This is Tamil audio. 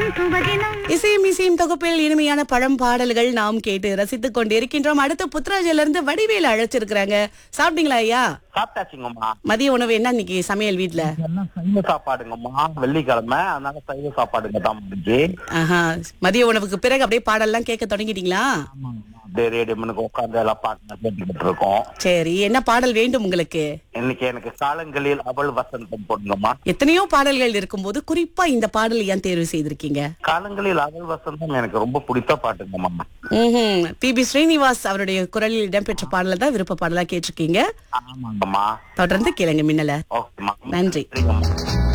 சுபதினம் இசையும் இசையும் தொகுப்பில் இனிமையான பழம் பாடல்கள் நாம் கேட்டு ரசித்துக் கொண்டிருக்கின்றோம் அடுத்து புத்ராஜில இருந்து வடிவேலு அழைச்சிருக்கிறாங்க சாப்பிட்டீங்களா ஐயா சாப்பிட்டாச்சுங்கம்மா மதிய உணவு என்ன இன்னைக்கு சமையல் வீட்ல எல்லாம் சைவ சாப்பாடுங்கம்மா வெள்ளிக்கிழமை அதனால சைவ சாப்பாடுங்க தான் முடிஞ்சு ஆஹா மதிய உணவுக்கு பிறகு அப்படியே பாடல்லாம் கேட்க தொடங்கிட்டீங்களா அப்படியே ரேடியோ மனுக்கு உட்காந்து எல்லாம் பாட்டு கேட்டுக்கிட்டு இருக்கோம் சரி என்ன பாடல் வேண்டும் உங்களுக்கு இன்னைக்கு எனக்கு காலங்களில் அவள் வசந்தம் போடுங்கம்மா எத்தனையோ பாடல்கள் இருக்கும்போது குறிப்பா இந்த பாடல் ஏன் தேர்வு செய்திருக்கீங்க காலங்களில் அவள் வசந்தம் எனக்கு ரொம்ப பிடித்த பாட்டுங்கம்மா ம்ஹும். பி பி ஸ்ரீனிவாஸ் அவருடைய குரலில் இடம்பெற்ற பாடலை தான் விருப்ப பாடலா கேட்டிருக்கீங்க ஆமாங்கம்மா தொடர்ந்து கேளுங்க மின்னல ஓகேம்மா நன்றி சரிங்கம்மா